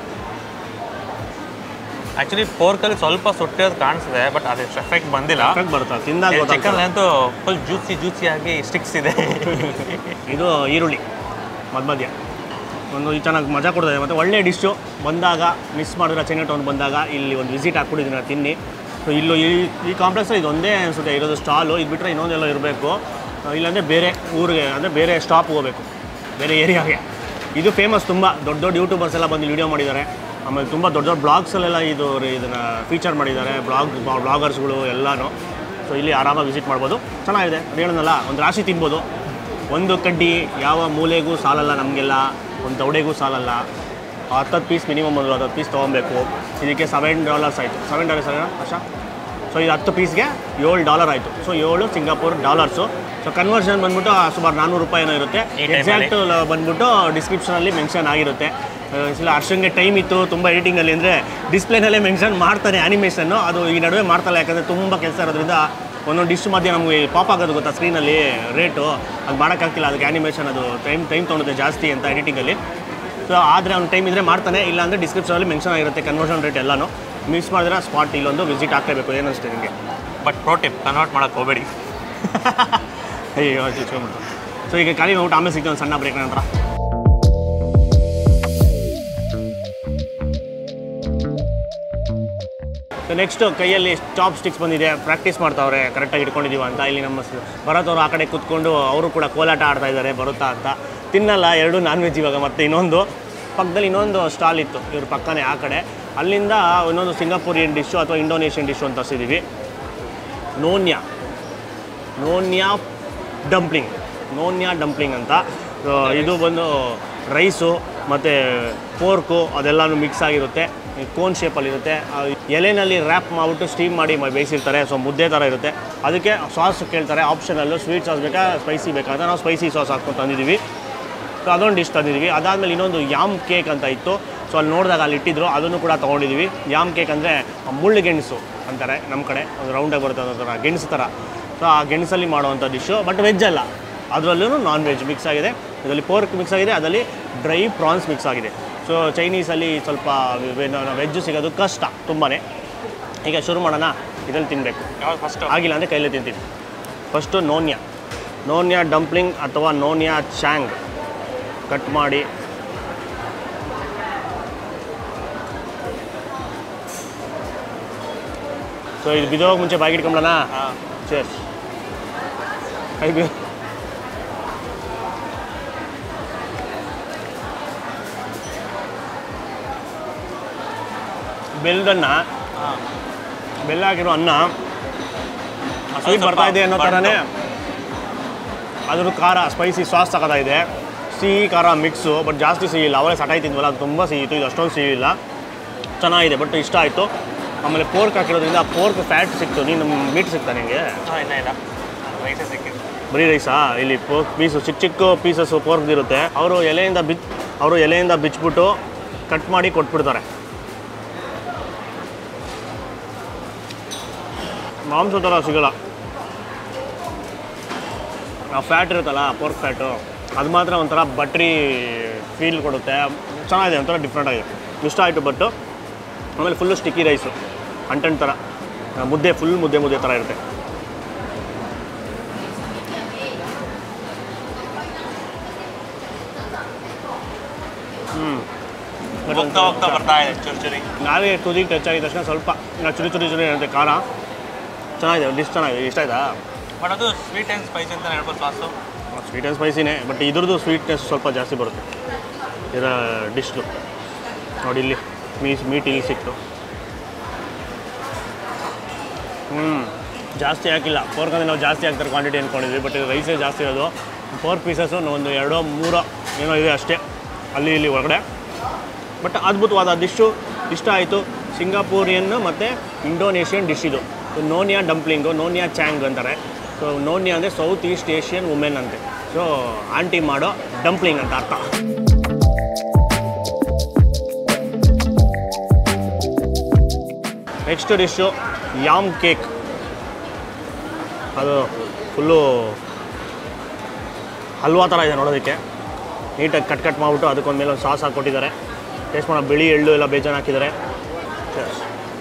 ಆ್ಯಕ್ಚುಲಿ ಪೋರ್ಕಲ್ಲಿ ಸ್ವಲ್ಪ ಸುಟ್ಟಿರೋದು ಕಾಣಿಸಿದೆ ಬಟ್ ಅದಷ್ಟು ಎಫೆಕ್ಟ್ ಬಂದಿಲ್ಲ ಎಫೆಕ್ಟ್ ಬರುತ್ತೆ ತಿಂದಾಗ ಚಿಕನ್ ಗೊತ್ತಾಗ್ತದೆ. ಅಂತೂ ಫುಲ್ ಜ್ಯೂಸಿ ಜ್ಯೂಸಿ ಆಗಿ ಸ್ಟಿಕ್ಸ್ ಇದೆ ಇದು ಈರುಳ್ಳಿ ಮಧ್ಯ ಮಧ್ಯ ಒಂದು ಈ ಚೆನ್ನಾಗಿ ಮಜಾ ಕೊಡ್ತದೆ ಮತ್ತು ಒಳ್ಳೆ ಡಿಶ್ಶು ಬಂದಾಗ ಮಿಸ್ ಮಾಡಿದ್ರೆ ಚೈನಾ ಟೌನ್ ಬಂದಾಗ ಇಲ್ಲಿ ಒಂದು ವಿಸಿಟ್ ಹಾಕ್ಬಿಟ್ಟಿದ್ದೀನಿ ನಾನು ತಿನ್ನಿ ಸೊ ಇಲ್ಲೂ ಈ ಈ ಕಾಂಪ್ಲೆಕ್ಸಲ್ಲಿ ಇದೊಂದೇ ಅನಿಸುತ್ತೆ ಇರೋದು ಸ್ಟಾಲು ಇದು ಬಿಟ್ಟರೆ ಇನ್ನೊಂದೆಲ್ಲ ಇರಬೇಕು ಇಲ್ಲಾಂದರೆ ಬೇರೆ ಊರಿಗೆ ಅಂದರೆ ಬೇರೆ ಸ್ಟಾಪ್ ಹೋಗಬೇಕು ಬೇರೆ ಏರಿಯಾಗೆ ಇದು ಫೇಮಸ್ ತುಂಬ ದೊಡ್ಡ ದೊಡ್ಡ ಯೂಟ್ಯೂಬರ್ಸ್ ಎಲ್ಲ ಬಂದು ವಿಡಿಯೋ ಮಾಡಿದ್ದಾರೆ ಆಮೇಲೆ ತುಂಬ ದೊಡ್ಡ ದೊಡ್ಡ ಬ್ಲಾಗ್ಸಲ್ಲೆಲ್ಲ ಇದು ಇದನ್ನು ಫೀಚರ್ ಮಾಡಿದ್ದಾರೆ ಬ್ಲಾಗ್ ಬ್ಲಾಗರ್ಸ್ಗಳು ಎಲ್ಲನೂ ಸೊ ಇಲ್ಲಿ ಆರಾಮಾಗಿ ವಿಸಿಟ್ ಮಾಡ್ಬೋದು ಚೆನ್ನಾಗಿದೆ ಅದು ಹೇಳೋದಲ್ಲ ಒಂದು ರಾಶಿ ತಿನ್ಬೋದು ಒಂದು ಕಡ್ಡಿ ಯಾವ ಮೂಲೆಗೂ ಸಾಲಲ್ಲ ನಮಗೆಲ್ಲ ಒಂದು ದೌಡೆಗೂ ಸಾಲಲ್ಲ ಹತ್ತತ್ತು ಪೀಸ್ ಮಿನಿಮಮ್ ಒಂದು ಹತ್ತತ್ತು ಪೀಸ್ ತೊಗೊಬೇಕು ಇದಕ್ಕೆ ಸೆವೆನ್ ಡಾಲರ್ಸ್ ಆಯಿತು ಸೆವೆನ್ ಡಾಲರ್ಸ್ ಅಲ್ಲ ಆಶಾ ಸೊ ಇದು ಹತ್ತು ಪೀಸ್ಗೆ ಏಳು ಡಾಲರ್ ಆಯಿತು ಸೊ ಏಳು ಸಿಂಗಾಪುರ್ ಡಾಲರ್ಸು ಸೊ ಕನ್ವರ್ಷನ್ ಬಂದ್ಬಿಟ್ಟು ಆ ಸುಮಾರು ನಾನ್ನೂರು ರೂಪಾಯಿ ಏನೋ ಇರುತ್ತೆ ಈ time ಅಲ್ಲಿ? ಎಕ್ಸಾಕ್ಟ್ ಬಂದ್ಬಿಟ್ಟು ಡಿಸ್ಕ್ರಿಪ್ಷನಲ್ಲಿ ಮೆನ್ಷನ್ ಆಗಿರುತ್ತೆ ಆ, ಇಲ್ಲ ಅರ್ಶನ್ಗೆ ಟೈಮ್ ಇತ್ತು ತುಂಬ ಎಡಿಟಿಂಗಲ್ಲಿ ಅಂದರೆ ಡಿಸ್ಪ್ಲೇನಲ್ಲೇ ಮೆನ್ಷನ್ ಮಾಡ್ತಾನೆ ಆ್ಯನಿಮೇಷನ್ನು ಅದು ಈ ನಡುವೆ ಮಾಡ್ತಲ್ಲ ಯಾಕಂದರೆ ತುಂಬ ಕೆಲಸ ಇರೋದ್ರಿಂದ ಒಂದೊಂದು ಡಿಶ್ ಮಧ್ಯೆ ನಮಗೆ ಪಾಪ್ ಆಗೋದು ಗೊತ್ತಾ ಸ್ಕ್ರೀನಲ್ಲಿ ರೇಟು ಅದು ಮಾಡೋಕ್ಕಾಗ್ತಿಲ್ಲ ಅದಕ್ಕೆ ಆ್ಯನಿಮೇಷನ್ ಅದು ಟೈಮ್ ಟೈಮ್ ತೊಗೊಳುತ್ತೆ ಜಾಸ್ತಿ ಅಂತ ಎಡಿಟಿಂಗಲ್ಲಿ ಸೊ ಆದರೆ ಅವ್ನು ಟೈಮ್ ಇದ್ದರೆ ಮಾಡ್ತಾನೆ ಇಲ್ಲ ಅಂದರೆ ಡಿಸ್ಕ್ರಿಪ್ಷನಲ್ಲಿ ಮೆನ್ಷನ್ ಆಗಿರುತ್ತೆ ಕನ್ವರ್ಷನ್ ರೇಟ್ ಎಲ್ಲನೂ ಮಿಸ್ ಮಾಡಿದ್ರೆ ಸ್ಪಾಟ್ ಇಲ್ಲೊಂದು ವಿಸಿಟ್ ಆಗಲೇಬೇಕು ಏನು ಅನಿಸುತ್ತೆ ನಿಮಗೆ ಬಟ್ ಪ್ರೋಟಿಪ್ ಕನ್ವರ್ಟ್ ಮಾಡೋಕ್ಕೆ ಹೋಗಬೇಡಿ ಅಯ್ಯೋ ಚಿಚ್ಕೊಂಡ್ಬಿಟ್ಟು ಸೊ ಈಗ ಖಾಲಿ ಊಟ ಆಮೇಲೆ ಸಿಗ್ತೀವಿ ಒಂದು ಸಣ್ಣ ಬ್ರೇಕ್ ನಂತರ ನೆಕ್ಸ್ಟ್ ಕೈಯಲ್ಲಿ ಚಾಪ್ ಸ್ಟಿಕ್ಸ್ ಬಂದಿದೆ ಪ್ರಾಕ್ಟೀಸ್ ಮಾಡ್ತಾವ್ರೆ ಕರೆಕ್ಟಾಗಿ ಇಟ್ಕೊಂಡಿದ್ದೀವ ಅಂತ ಇಲ್ಲಿ ನಮ್ಮ ಸ- ಭರತ್ ಅವರು ಆ ಕಡೆ ಕೂತ್ಕೊಂಡು ಅವರು ಕೂಡ ಕೋಲಾಟ ಆಡ್ತಾ ಇದ್ದಾರೆ ಬರುತ್ತಾ ಅಂತ ತಿನ್ನಲ್ಲ ಎರಡು ನಾನ್ ವೆಜ್ ಇವಾಗ ಮತ್ತೆ ಇನ್ನೊಂದು ಪಕ್ಕದಲ್ಲಿ ಇನ್ನೊಂದು ಸ್ಟಾಲ್ ಇತ್ತು ಇವ್ರ ಪಕ್ಕನೇ ಆ ಕಡೆ ಅಲ್ಲಿಂದ ಇನ್ನೊಂದು ಸಿಂಗಾಪುರಿಯನ್ ಡಿಶ್ಶು ಅಥವಾ ಇಂಡೋನೇಷಿಯನ್ ಡಿಶ್ಶು ಅಂತ ತರಿಸಿದ್ದೀವಿ nonya nonya dumpling nonya dumpling ಅಂತ So, ಇದು ಬಂದು ರೈಸು ಮತ್ತು ಪೋರ್ಕು ಅದೆಲ್ಲನೂ ಮಿಕ್ಸ್ ಆಗಿರುತ್ತೆ ಕೋನ್ ಶೇಪಲ್ಲಿರುತ್ತೆ ಆ ಎಲೆನಲ್ಲಿ ರ್ಯಾಪ್ ಮಾಡಿಬಿಟ್ಟು ಸ್ಟೀಮ್ ಮಾಡಿ ಮ- ಬೇಯಿಸಿರ್ತಾರೆ ಸೊ ಮುದ್ದೆ ಥರ ಇರುತ್ತೆ ಅದಕ್ಕೆ ಸಾಸ್ ಕೇಳ್ತಾರೆ ಆಪ್ಷನಲ್ಲು ಸ್ವೀಟ್ ಸಾಸ್ ಬೇಕಾ ಸ್ಪೈಸಿ ಬೇಕಾ ಅಂತ ನಾವು ಸ್ಪೈಸಿ ಸಾಸ್ ಹಾಕ್ಕೊಂಡು ತಂದಿದ್ದೀವಿ ಸೊ ಅದೊಂದು ಡಿಶ್ ತಂದಿದ್ದೀವಿ ಅದಾದಮೇಲೆ ಇನ್ನೊಂದು ಯಾಮ್ ಕೇಕ್ ಅಂತ ಇತ್ತು ಸೊ ಅಲ್ಲಿ ನೋಡಿದಾಗ ಅಲ್ಲಿ ಇಟ್ಟಿದ್ರು ಅದನ್ನು ಕೂಡ ತೊಗೊಂಡಿದ್ದೀವಿ ಯಾಮ್ ಕೇಕ್ ಅಂದರೆ ಮುಳ್ಳು ಗೆಣಸು ಅಂತಾರೆ ನಮ್ಮ ಕಡೆ ಒಂದು ರೌಂಡಾಗಿ ಬರುತ್ತೆ ಅದೊಂದು ಥರ ಗೆಣಸು ಥರ ಸೊ ಆ ಗೆಣಸಲ್ಲಿ ಮಾಡುವಂಥ ಡಿಶ್ಶು ಬಟ್ ವೆಜ್ ಅಲ್ಲ ಅದರಲ್ಲೂ ನಾನ್ ವೆಜ್ ಮಿಕ್ಸ್ ಆಗಿದೆ ಇದರಲ್ಲಿ ಪೋರ್ಕ್ ಮಿಕ್ಸ್ ಆಗಿದೆ ಅದರಲ್ಲಿ ಡ್ರೈ ಪ್ರಾನ್ಸ್ ಮಿಕ್ಸ್ ಆಗಿದೆ ಸೊ ಚೈನೀಸಲ್ಲಿ ಸ್ವಲ್ಪ ವೆಜ್ಜು ಸಿಗೋದು ಕಷ್ಟ ತುಂಬಾ ಈಗ ಶುರು ಮಾಡೋಣ ಇದರಲ್ಲಿ ತಿನ್ನಬೇಕು ಯಾವ್ದು ಫಸ್ಟ್ ಆಗಿಲ್ಲ ಅಂದರೆ ಕೈಲೇ ತಿಂತೀನಿ ಫಸ್ಟು ನೋನ್ಯಾ ನೋನ್ಯಾ ಡಂಪ್ಲಿಂಗ್ ಅಥವಾ ನೋನ್ಯಾ ಚಾಂಗ್ ಕಟ್ ಮಾಡಿ ಸೊ ಇದು ಬಿದೋಗಿ ಮುಂಚೆ ಬಾಗಿ ಇಟ್ಕೊಂಬಿಡೋಣ ಹಾಂ ಚೇಸ್ ಕೈ ಬಿ ಬೆಲ್ಲದನ್ನ ಹಾಂ ಬೆಲ್ಲ ಹಾಕಿರೋ ಅನ್ನ ಸ್ವೀಟ್ ಬರ್ತಾ ಇದೆ ಅನ್ನೋ ಥರನೇ ಅದ್ರ ಖಾರ ಸ್ಪೈಸಿ ಸಾಸ್ ತಗೋತಾ ಇದೆ ಸಿಹಿ ಖಾರ ಮಿಕ್ಸು ಬಟ್ ಜಾಸ್ತಿ ಸಿಹಿ ಇಲ್ಲ ಅವರೇ ಸಟಾಯಿ ತಿಂದ್ವಲ್ಲ ಅದು ತುಂಬ ಸಿಹಿ ಇತ್ತು ಇದು ಅಷ್ಟೊಂದು ಸಿಹಿ ಇಲ್ಲ ಚೆನ್ನಾಗಿದೆ ಬಟ್ ಇಷ್ಟ ಆಯಿತು ಆಮೇಲೆ ಪೋರ್ಕ್ ಹಾಕಿರೋದ್ರಿಂದ ಪೋರ್ಕ್ ಫ್ಯಾಟ್ ಸಿಕ್ತು ನೀನು ಮೀಟ್ ಸಿಗ್ತಾ ನಿಮಗೆ ಹಾಂ ಇಲ್ಲ ಇಲ್ಲ ರೈಸೇ ಸಿಕ್ಕಿದ್ದು ಬರೀ ರೈಸಾ ಇಲ್ಲಿ ಪೋರ್ಕ್ ಪೀಸು ಚಿಕ್ಕ ಚಿಕ್ಕ ಪೀಸಸ್ಸು ಪೋರ್ಕ್ ಇರುತ್ತೆ ಅವರು ಎಲೆಯಿಂದ ಬಿಚ್ ಅವರು ಎಲೆಯಿಂದ ಬಿಚ್ಬಿಟ್ಟು ಕಟ್ ಮಾಡಿ ಕೊಟ್ಬಿಡ್ತಾರೆ ಮಾಂಸ ಥರ ಸಿಗಲ್ಲ ಆ ಫ್ಯಾಟ್ ಇರುತ್ತಲ್ಲ ಪೋರ್ಕ್ ಫ್ಯಾಟು ಅದು ಮಾತ್ರ ಒಂಥರ ಬಟ್ರಿ ಫೀಲ್ ಕೊಡುತ್ತೆ ಚೆನ್ನಾಗಿದೆ ಒಂಥರ ಡಿಫ್ರೆಂಟ್ ಆಗಿದೆ ಇಷ್ಟ ಆಯಿತು ಬಟ್ಟು ಆಮೇಲೆ ಫುಲ್ಲು ಸ್ಟಿಕ್ಕಿ ರೈಸು ಅಂಟನ್ ಥರ ಆ, ಮುದ್ದೆ ಫುಲ್ ಮುದ್ದೆ ಮುದ್ದೆ ಥರ ಇರುತ್ತೆ ಹ್ಞೂ ಹೋಗ್ತಾ ಹೋಗ್ತಾ ಬರ್ತಾ ಇದೆ ಚೂರು ಚೂರಿ ನಾವೇ ತುದಿಗೆ ಟಚ್ ಆಗಿದ ತಕ್ಷಣ ಸ್ವಲ್ಪ ನಾ ಚುರಿ ಚುರಿ ಚುರಿ ಇರುತ್ತೆ ಖಾರ ಚೆನ್ನಾಗಿದೆ ಡಿಶ್ ಚೆನ್ನಾಗಿದೆ ಇಷ್ಟ ಆಯ್ತಾ ಬಟ್ ಅದು ಸ್ವೀಟ್ ಆ್ಯಂಡ್ ಸ್ಪೈಸಿ ಅಂತ ಹೇಳ್ಬೋದು ಸಾಸು ಸ್ವೀಟ್ ಆ್ಯಂಡ್ ಸ್ಪೈಸಿನೇ ಬಟ್ ಇದ್ರದ್ದು ಸ್ವೀಟ್ನೆಸ್ ಸ್ವಲ್ಪ ಜಾಸ್ತಿ ಬರುತ್ತೆ ಇದರ ಡಿಶ್ದು ನೋಡಿ ಇಲ್ಲಿ ಮೀಸ್ ಮೀಟ್ ಇಲ್ಲಿ ಸಿಕ್ತು ಹ್ಞೂ ಜಾಸ್ತಿ ಹಾಕಿಲ್ಲ ಪೋರ್ಕ್ ಅಂದರೆ ನಾವು ಜಾಸ್ತಿ ಹಾಕ್ತಾರೆ ಕ್ವಾಂಟಿಟಿ ಅಂದ್ಕೊಂಡಿದ್ವಿ ಬಟ್ ಇದು ರೈಸೇ ಜಾಸ್ತಿ ಇರೋದು ಫೋರ್ ಪೀಸಸ್ಸು ಒಂದು ಎರಡೋ ಮೂರೋ ಏನೋ ಇದೆ ಅಷ್ಟೇ ಅಲ್ಲಿ ಇಲ್ಲಿ ಒಳಗಡೆ ಬಟ್ ಅದ್ಭುತವಾದ ಡಿಶ್ಶು ಇಷ್ಟ ಆಯಿತು ಸಿಂಗಾಪೂರಿಯನ್ ಮತ್ತು ಇಂಡೋನೇಷಿಯನ್ ಡಿಶ್ ಇದು ನೋನಿಯಾ ಡಂಪ್ಲಿಂಗು ನೋನಿಯಾ ಚಾಂಗ್ ಅಂತಾರೆ ಸೊ ನೋನಿಯಾ ಅಂದರೆ ಸೌತ್ ಈಸ್ಟ್ ಏಷ್ಯನ್ ವುಮೆನ್ ಅಂತೆ ಸೊ ಆಂಟಿ ಮಾಡೋ ಡಂಪ್ಲಿಂಗ್ ಅಂತ ಅರ್ಥ ನೆಕ್ಸ್ಟ್ ಡಿಶ್ಶು ಯಾಮ್ ಕೇಕ್ ಅದು ಫುಲ್ಲು ಹಲ್ವಾ ಥರ ಇದೆ ನೋಡೋದಕ್ಕೆ ನೀಟಾಗಿ ಕಟ್ ಕಟ್ ಮಾಡಿಬಿಟ್ಟು ಅದಕ್ಕೊಂದು ಮೇಲೆ ಒಂದು ಸಾಸ್ ಹಾಕ್ಕೊಟ್ಟಿದ್ದಾರೆ ಟೇಸ್ಟ್ ಮಾಡೋ ಬಿಳಿ ಎಳ್ಳು ಎಲ್ಲ ಬೇಜಾನ್ ಹಾಕಿದ್ದಾರೆ Cheers.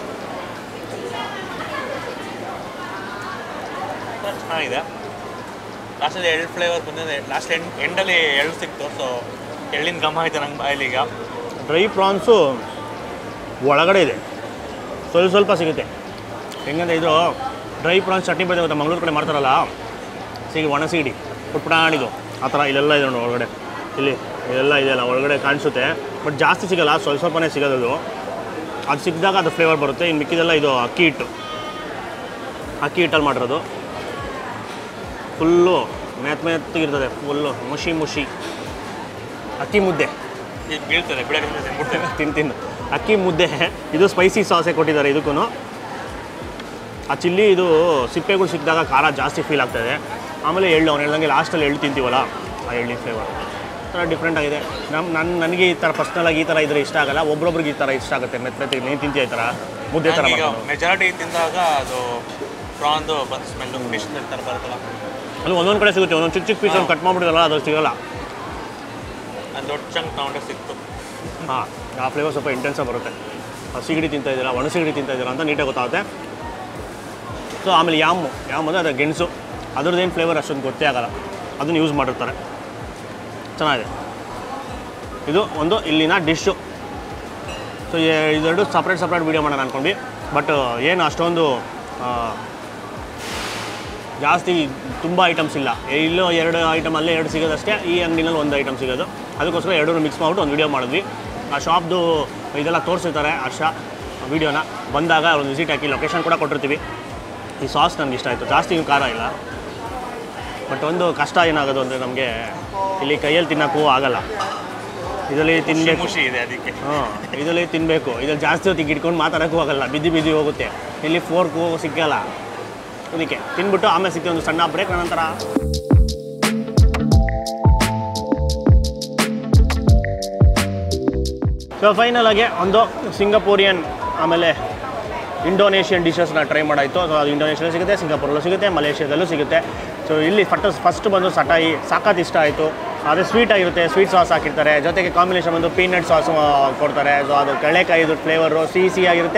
ಚೆನ್ನಾಗಿದೆ ಲಾಸ್ಟಲ್ಲಿ ಎಳ್ಳು ಫ್ಲೇವರ್ ಬಂದಿದೆ ಲಾಸ್ಟ್ ಎಂಡ್ ಎಂಡಲ್ಲಿ ಎಳ್ಳು ಸಿಕ್ತು ಸೊ ಎಳ್ಳಿನ ಘಮ ಆಯ್ತು ನಂಗೆ ಬಾಯಲ್ಲಿ ಈಗ ಡ್ರೈ ಪ್ರಾನ್ಸು ಒಳಗಡೆ ಇದೆ ಸ್ವಲ್ಪ ಸ್ವಲ್ಪ ಸಿಗುತ್ತೆ ಹೆಂಗಂದ್ರೆ ಇದು ಡ್ರೈ ಪ್ರಾನ್ಸ್ ಚಟ್ನಿ ಬರ್ತದೆ ಗೊತ್ತಾ ಮಂಗಳೂರು ಕಡೆ ಮಾಡ್ತಾರಲ್ಲ ಸಿಗಿ ಒಣ ಸಿಗಡಿ ಪುಟ್ಪುಟಾಣಿದು ಆ ಥರ ಇಲ್ಲೆಲ್ಲ ಇದೆ ನೋಡಿ ಒಳಗಡೆ ಇಲ್ಲಿ ಇದೆಲ್ಲ ಇದೆಯಲ್ಲ ಒಳಗಡೆ ಕಾಣಿಸುತ್ತೆ ಬಟ್ ಜಾಸ್ತಿ ಸಿಗಲ್ಲ ಸ್ವಲ್ಪ ಸ್ವಲ್ಪನೇ ಸಿಗೋದು ಅದು ಸಿಕ್ಕಿದಾಗ ಅದು ಫ್ಲೇವರ್ ಬರುತ್ತೆ ಇನ್ನು ಮಿಕ್ಕಿದೆಲ್ಲ ಇದು ಅಕ್ಕಿ ಹಿಟ್ಟು ಅಕ್ಕಿ ಹಿಟ್ಟಲ್ಲಿ ಮಾಡಿರೋದು ಫುಲ್ಲು ಮೆತ್ತ ಮೆತ್ತಗಿರ್ತದೆ ಫುಲ್ಲು ಮುಷಿ ಮುಷಿ ಅಕ್ಕಿ ಮುದ್ದೆ ಈಗ ಬೀಳ್ತದೆ ಬಿಡೋಕೆ ತಿನ್ಬಿಡ್ತೇನೆ ತಿನ್ ತಿನ್ನು ಅಕ್ಕಿ ಮುದ್ದೆ ಇದು ಸ್ಪೈಸಿ ಸಾಸೇ ಕೊಟ್ಟಿದ್ದಾರೆ ಇದಕ್ಕೂ ಆ ಚಿಲ್ಲಿ ಇದು ಸಿಪ್ಪೆಗಳು ಸಿಕ್ಕಿದಾಗ ಖಾರ ಜಾಸ್ತಿ ಫೀಲ್ ಆಗ್ತಾಯಿದೆ ಆಮೇಲೆ ಎಳ್ಳು ಅವ್ನು ಹೇಳ್ದಂಗೆ ಲಾಸ್ಟಲ್ಲಿ ಎಳ್ಳು ತಿಂತೀವಲ್ಲ ಆ ಎಳ್ಳಿನ ಫ್ಲೇವರ್ ಥರ ಡಿಫ್ರೆಂಟ್ ಆಗಿದೆ ನಮ್ಮ ನನ್ನ ನನಗೆ ಈ ಥರ ಪರ್ಸ್ನಲಾಗಿ ಈ ಥರ ಇದ್ರೆ ಇಷ್ಟ ಆಗಲ್ಲ ಒಬ್ರೊಬ್ರಿಗೆ ಈ ಥರ ಇಷ್ಟ ಆಗುತ್ತೆ ಮೆತ್ತ ಮೆತ್ತಿಗೆ ನೀನು ತಿಂತೀಯ ಈ ಥರ ಮುದ್ದೆ ಥರ ಈಗ ಮಾಡ್ಕೊಂಡು. ಮೆಜಾರಿಟಿ ತಿಂದಾಗ ಅದು ಪ್ರಾನ್ದು ಬಂದು ಸ್ಮೆಲ್ಲು ಫಿಶ್ ಥರ ಬರುತ್ತಲ್ಲ ಅಲ್ಲಿ ಒಂದೊಂದು ಕಡೆ ಸಿಗುತ್ತೆ ಒಂದೊಂದು ಚಿಕ್ಕ ಚಿಕ್ಕ ಪೀಸ್ ಕಟ್ ಮಾಡಿಬಿಡಿದಲ್ಲ ಅದು ಸಿಗಲ್ಲ ಅದು ದೊಡ್ಡ ಚಂಕ್ ತಗೊಂಡೆ ಸಿಕ್ತು ಹಾಂ ಆ ಫ್ಲೇವರ್ ಸ್ವಲ್ಪ ಇಂಟೆನ್ಸಾಗಿ ಬರುತ್ತೆ ಹಸಿಗಡಿ ತಿಂತಾ ಇದ್ದೀರಾ ಒಣ ಸಿಗಡಿ ತಿಂತಾ ಇದ್ದೀರಾ ಅಂತ ನೀಟಾಗಿ ಗೊತ್ತಾಗುತ್ತೆ ಸೊ ಆಮೇಲೆ ಯಾಮು ಯಾಮ್ ಅಂದರೆ ಅದು ಗೆಣಸು ಅದ್ರದ್ದೇನು ಫ್ಲೇವರ್ ಅಷ್ಟೊಂದು ಗೊತ್ತೇ ಆಗಲ್ಲ ಅದನ್ನು ಯೂಸ್ ಮಾಡಿರ್ತಾರೆ ಚೆನ್ನಾಗಿದೆ ಇದು ಒಂದು ಇಲ್ಲಿನ ಡಿಶ್ಶು ಸೊ ಇದೆರಡು ಸಪ್ರೇಟ್ ಸಪ್ರೇಟ್ ವೀಡಿಯೋ ಮಾಡೋಣ ಅಂದ್ಕೊಂಡ್ವಿ ಬಟ್ ಏನು ಅಷ್ಟೊಂದು ಜಾಸ್ತಿ ತುಂಬ ಐಟಮ್ಸ್ ಇಲ್ಲ ಇಲ್ಲೂ ಎರಡು ಐಟಮ್ ಅಲ್ಲೇ ಎರಡು ಸಿಗೋದಷ್ಟೇ ಈ ಅಂಗಡಿನಲ್ಲಿ ಒಂದು ಐಟಮ್ ಸಿಗೋದು ಅದಕ್ಕೋಸ್ಕರ ಎರಡೂ ಮಿಕ್ಸ್ ಮಾಡ್ಬಿಟ್ಟು ಒಂದು ವಿಡಿಯೋ ಮಾಡಿದ್ವಿ ಆ ಶಾಪ್ದು ಇದೆಲ್ಲ ತೋರಿಸಿರ್ತಾರೆ ಹರ್ಷ ವಿಡಿಯೋನ ಬಂದಾಗ ಒಂದು ವಿಸಿಟ್ ಹಾಕಿ ಲೊಕೇಶನ್ ಕೂಡ ಕೊಟ್ಟಿರ್ತೀವಿ ಈ ಸಾಸ್ ನನಗೆ ಇಷ್ಟ ಆಯಿತು ಜಾಸ್ತಿ ಖಾರ ಇಲ್ಲ ಬಟ್ ಒಂದು ಕಷ್ಟ ಏನಾಗೋದು ಅಂದರೆ ನಮಗೆ ಇಲ್ಲಿ ಕೈಯಲ್ಲಿ ತಿನ್ನೋಕ್ಕೂ ಆಗಲ್ಲ ಇದರಲ್ಲಿ ತಿನ್ನಬೇಕು ಖುಷಿ ಇದೆ ಅದಕ್ಕೆ ಹಾಂ ಇದರಲ್ಲಿ ತಿನ್ನಬೇಕು ಇದ್ರಲ್ಲಿ ಜಾಸ್ತಿ ಹೊತ್ತಿಗೆ ಇಟ್ಕೊಂಡು ಮಾತಾಡೋಕ್ಕೂ ಆಗಲ್ಲ ಬಿದ್ದು ಬಿದ್ದು ಹೋಗುತ್ತೆ ಇಲ್ಲಿ ಫೋರ್ಕು ಸಿಕ್ಕಲ್ಲ ಅದಕ್ಕೆ ತಿನ್ಬಿಟ್ಟು ಆಮೇಲೆ ಸಿಗ್ತೀವಿ ಒಂದು ಸಣ್ಣ ಬ್ರೇಕ್ ನಂತರ ಸೊ ಫೈನಲ್ ಆಗಿ ಒಂದು ಸಿಂಗಪೂರಿಯನ್ ಆಮೇಲೆ ಇಂಡೋನೇಷಿಯನ್ ಡಿಶಸ್ನ ಟ್ರೈ ಮಾಡಾಯಿತು ಸೊ ಅದು ಇಂಡೋನೇಷಿಯಲ್ಲೂ ಸಿಗುತ್ತೆ ಸಿಂಗಾಪುರಲ್ಲೂ ಸಿಗುತ್ತೆ ಮಲೇಷ್ಯಾದಲ್ಲೂ ಸಿಗುತ್ತೆ ಸೊ ಇಲ್ಲಿ ಫಸ್ಟ್ ಫಸ್ಟ್ ಬಂದು ಸಟಾಯಿ ಸಾಕಾತ್ ಇಷ್ಟ ಆಯಿತು ಅದೇ ಸ್ವೀಟ್ ಆಗಿರುತ್ತೆ ಸ್ವೀಟ್ ಸಾಸ್ ಹಾಕಿರ್ತಾರೆ ಜೊತೆಗೆ ಕಾಂಬಿನೇಷನ್ ಬಂದು ಪೀನಟ್ ಸಾಸ್ ಕೊಡ್ತಾರೆ ಸೊ ಅದು ಕಡಲೆಕಾಯಿದು ಫ್ಲೇವರು ಸಿಹಿ ಸಿಹಿ ಆಗಿರುತ್ತೆ